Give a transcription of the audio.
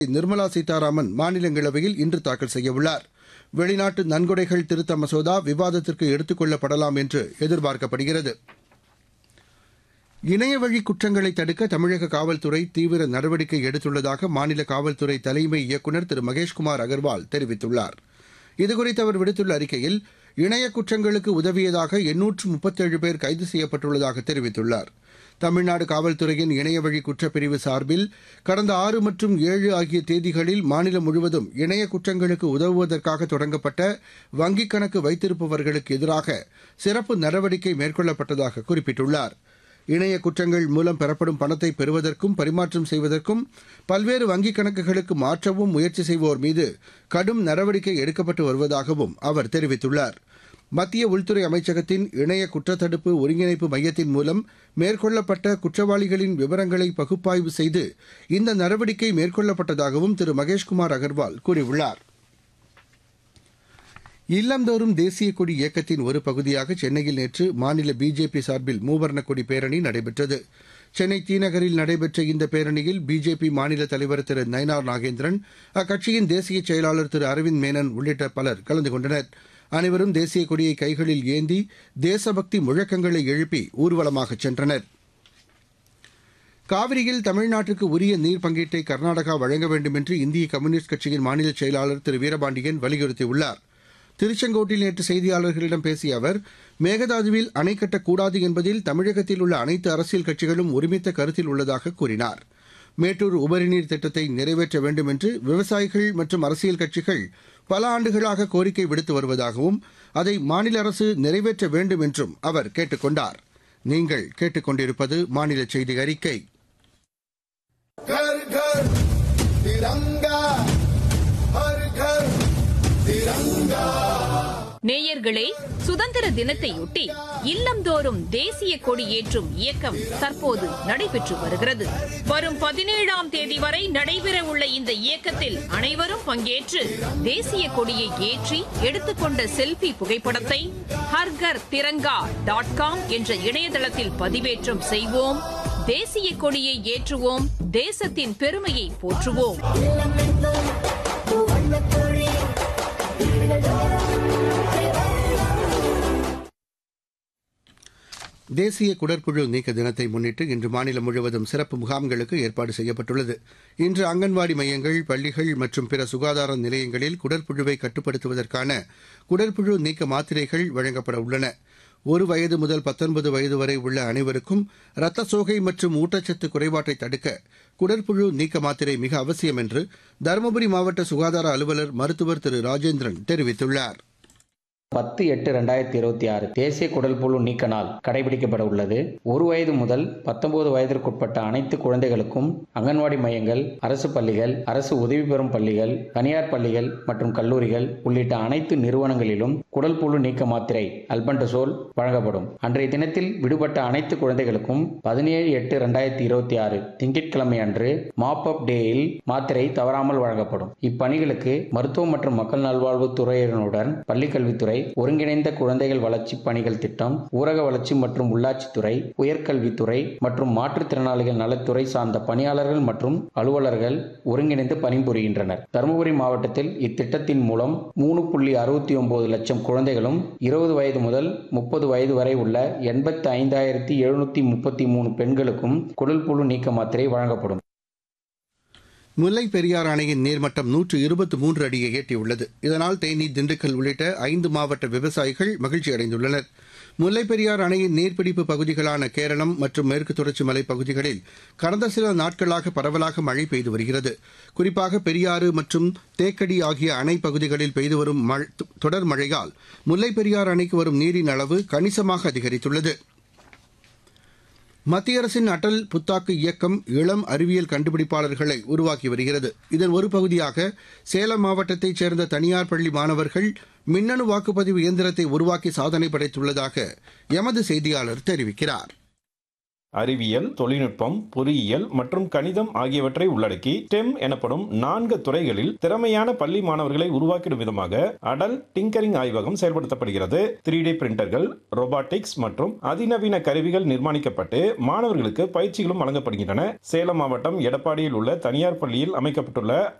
நிர்மலா சீதாராமன் மாநிலங்களவையில் இன்று தாக்கல் செய்யவுள்ளார் வெளிநாட்டு நன்கொடைகள் திருத்த மசோதா விவாதத்திற்கு எடுத்துக் கொள்ளப்படலாம் என்று எதிர்பார்க்கப்படுகிறது இணையவழி குற்றங்களை தடுக்க தமிழக காவல்துறை தீவிர நடவடிக்கை எடுத்துள்ளதாக மாநில காவல்துறை தலைமை இயக்குநர் திரு மகேஷ்குமார் அகர்வால் தெரிவித்துள்ளார் இதுகுறித்து அவர் விடுத்துள்ள அறிக்கையில் இணைய குற்றங்களுக்கு உதவியதாக எண்ணூற்று முப்பத்தேழு பேர் கைது செய்யப்பட்டுள்ளதாக தெரிவித்துள்ளார் தமிழ்நாடு காவல்துறையின் இணையவழி குற்றப்பிரிவு சார்பில் கடந்த ஆறு மற்றும் ஏழு ஆகிய தேதிகளில் மாநிலம் முழுவதும் இணைய குற்றங்களுக்கு உதவுவதற்காக தொடங்கப்பட்ட வங்கிக் கணக்கு வைத்திருப்பவர்களுக்கு எதிராக சிறப்பு நடவடிக்கை மேற்கொள்ளப்பட்டதாக குறிப்பிட்டுள்ளார் இணைய குற்றங்கள் மூலம் பெறப்படும் பணத்தை பெறுவதற்கும் பரிமாற்றம் செய்வதற்கும் பல்வேறு வங்கிக் கணக்குகளுக்கு மாற்றவும் முயற்சி செய்வோர் மீது கடும் நடவடிக்கை எடுக்கப்பட்டு வருவதாகவும் அவர் தெரிவித்துள்ளார் மத்திய உள்துறை அமைச்சகத்தின் இணைய குற்றத்தடுப்பு ஒருங்கிணைப்பு மையத்தின் மூலம் மேற்கொள்ளப்பட்ட குற்றவாளிகளின் விவரங்களை பகுப்பாய்வு செய்து இந்த நடவடிக்கை மேற்கொள்ளப்பட்டதாகவும் திரு மகேஷ்குமார் அகர்வால் கூறியுள்ளார் இல்லந்தோறும் தேசிய கொடி இயக்கத்தின் ஒரு பகுதியாக சென்னையில் நேற்று மாநில பிஜேபி சார்பில் மூவர்ண கொடி பேரணி நடைபெற்றது சென்னை தீநகரில் நடைபெற்ற இந்த பேரணியில் பிஜேபி மாநில தலைவர் திரு நயனார் நாகேந்திரன் அக்கட்சியின் தேசிய செயலாளர் திரு அரவிந்த் மேனன் உள்ளிட்ட பலர் கலந்து கொண்டனர் அனைவரும் தேசிய கொடியை கைகளில் ஏந்தி தேசபக்தி முழக்கங்களை எழுப்பி ஊர்வலமாகச் சென்றனர் காவிரியில் தமிழ்நாட்டுக்கு உரிய நீர் பங்கீட்டை கர்நாடகா வழங்க வேண்டும் என்று இந்திய கம்யூனிஸ்ட் கட்சியின் மாநில செயலாளர் திரு வீரபாண்டியன் வலியுறுத்தியுள்ளார் திருச்செங்கோட்டில் நேற்று செய்தியாளர்களிடம் பேசிய அவர் மேகதாதுவில் அணை கட்டக்கூடாது என்பதில் தமிழகத்தில் உள்ள அனைத்து அரசியல் கட்சிகளும் ஒருமித்த கருத்தில் உள்ளதாக கூறினார் மேட்டூர் உபரிநீர் திட்டத்தை நிறைவேற்ற வேண்டும் என்று விவசாயிகள் மற்றும் அரசியல் கட்சிகள் பல ஆண்டுகளாக கோரிக்கை விடுத்து வருவதாகவும் அதை மாநில அரசு நிறைவேற்ற வேண்டும் என்றும் அவர் கேட்டுக் கொண்டார் நீங்கள் கேட்டுக்கொண்டிருப்பது மாநில செய்தி அறிக்கை घर घर तिरंगा हर घर तिरंगा நேயர்களே சுதந்திர தினத்தையொட்டி இல்லந்தோறும் தேசிய கொடி ஏற்றும் இயக்கம் தற்போது நடைபெற்று வருகிறது வரும் பதினேழாம் தேதி வரை நடைபெறவுள்ள இந்த இயக்கத்தில் அனைவரும் பங்கேற்று தேசிய கொடியை ஏற்றி எடுத்துக்கொண்ட செல்பி புகைப்படத்தை ஹர்கர் திரங்கா டாட் காம் என்ற இணையதளத்தில் பதிவேற்றம் செய்வோம் தேசிய கொடியை ஏற்றுவோம் தேசத்தின் பெருமையை போற்றுவோம் தேசிய குடற்புழு நீக்க தினத்தை முன்னிட்டு இன்று மாநிலம் முழுவதும் சிறப்பு முகாம்களுக்கு ஏற்பாடு செய்யப்பட்டுள்ளது இன்று அங்கன்வாடி மையங்கள் பள்ளிகள் மற்றும் பிற சுகாதார நிலையங்களில் குடற்புழுவை கட்டுப்படுத்துவதற்கான குடற்புழு நீக்க மாத்திரைகள் வழங்கப்பட உள்ளன ஒரு வயது முதல் பத்தொன்பது வயது வரை உள்ள அனைவருக்கும் இரத்த சோகை மற்றும் ஊட்டச்சத்து குறைபாட்டை தடுக்க குடற்புழு நீக்க மாத்திரை மிக அவசியம் என்று தருமபுரி மாவட்ட சுகாதார அலுவலர் மருத்துவர் திரு ராஜேந்திரன் தெரிவித்துள்ளார் பத்து எட்டு ரெண்டாயிரத்தி இருபத்தி ஆறு தேசிய குடல்புழு நீக்க நாள் கடைபிடிக்கப்பட உள்ளது ஒரு வயது முதல் பத்தொன்பது வயதிற்குட்பட்ட அனைத்து குழந்தைகளுக்கும் அங்கன்வாடி மையங்கள் அரசு பள்ளிகள் அரசு உதவி பெறும் பள்ளிகள் தனியார் பள்ளிகள் மற்றும் கல்லூரிகள் உள்ளிட்ட அனைத்து நிறுவனங்களிலும் குடல்புழு நீக்க மாத்திரை அல்பண்டசோல் வழங்கப்படும் அன்றைய தினத்தில் விடுபட்ட அனைத்து குழந்தைகளுக்கும் பதினேழு எட்டு ரெண்டாயிரத்தி இருபத்தி ஆறு திங்கட்கிழமை அன்று மாப் அப் டேயில் மாத்திரை தவறாமல் வழங்கப்படும் இப்பணிகளுக்கு மருத்துவம் மற்றும் மக்கள் நல்வாழ்வுத் துறையினருடன் பள்ளிக்கல்வித்துறை ஒருங்கிணைந்த குழந்தைகள் வளர்ச்சி பணிகள் திட்டம் ஊரக வளர்ச்சி மற்றும் உள்ளாட்சித்துறை உயர்கல்வித்துறை மற்றும் மாற்றுத்திறனாளிகள் நலத்துறை சார்ந்த பணியாளர்கள் மற்றும் அலுவலர்கள் ஒருங்கிணைந்து பணிபுரிகின்றனர் தருமபுரி மாவட்டத்தில் இத்திட்டத்தின் மூலம் மூணு புள்ளி அறுபத்தி ஒன்பது லட்சம் குழந்தைகளும் இருபது வயது முதல் முப்பது வயது வரை உள்ள எண்பத்தி ஐந்தாயிரத்தி எழுநூத்தி முப்பத்தி மூணு பெண்களுக்கும் குடல் புழு நீக்க மாத்திரை வழங்கப்படும் முல்லை பெரியார் அணையின் நீர்மட்டம் நூற்று இருபத்தி மூன்று அடியை எட்டியுள்ளது இதனால் தேனி திண்டுக்கல் உள்ளிட்ட ஐந்து மாவட்ட விவசாயிகள் மகிழ்ச்சி அடைந்துள்ளனர் முல்லை பெரியார் அணையின் நீர்பிடிப்பு பகுதிகளான கேரளம் மற்றும் மேற்கு தொடர்ச்சி மலை பகுதிகளில் கடந்த சில நாட்களாக பரவலாக மழை பெய்து வருகிறது குறிப்பாக பெரியாறு மற்றும் தேக்கடி ஆகிய அணை பகுதிகளில் பெய்து வரும் தொடர் மழையால் முல்லை பெரியார் அணைக்கு வரும் நீரின் அளவு கணிசமாக அதிகரித்துள்ளது மத்திய அரசின் அடல் புத்தாக்கு இயக்கம் இளம் அறிவியல் கண்டுபிடிப்பாளர்களை உருவாக்கி வருகிறது இதன் ஒரு பகுதியாக சேலம் மாவட்டத்தைச் சேர்ந்த தனியார் பள்ளி மாணவர்கள் மின்னணு வாக்குப்பதிவு இயந்திரத்தை உருவாக்கி சாதனை படைத்துள்ளதாக எமது செய்தியாளர் தெரிவிக்கிறார் அறிவியல் தொழில்நுட்பம் பொறியியல் மற்றும் கணிதம் ஆகியவற்றை உள்ளடக்கி ஸ்டெம் எனப்படும் நான்கு துறைகளில் திறமையான பள்ளி மாணவர்களை உருவாக்கிடும் விதமாக அடல் டிங்கரிங் ஆய்வகம் செயல்படுத்தப்படுகிறது த்ரீ டி பிரிண்டர்கள் ரோபாட்டிக்ஸ் மற்றும் அதிநவீன கருவிகள் நிர்மாணிக்கப்பட்டு மாணவர்களுக்கு பயிற்சிகளும் வழங்கப்படுகின்றன சேலம் மாவட்டம் எடப்பாடியில் உள்ள தனியார் பள்ளியில் அமைக்கப்பட்டுள்ள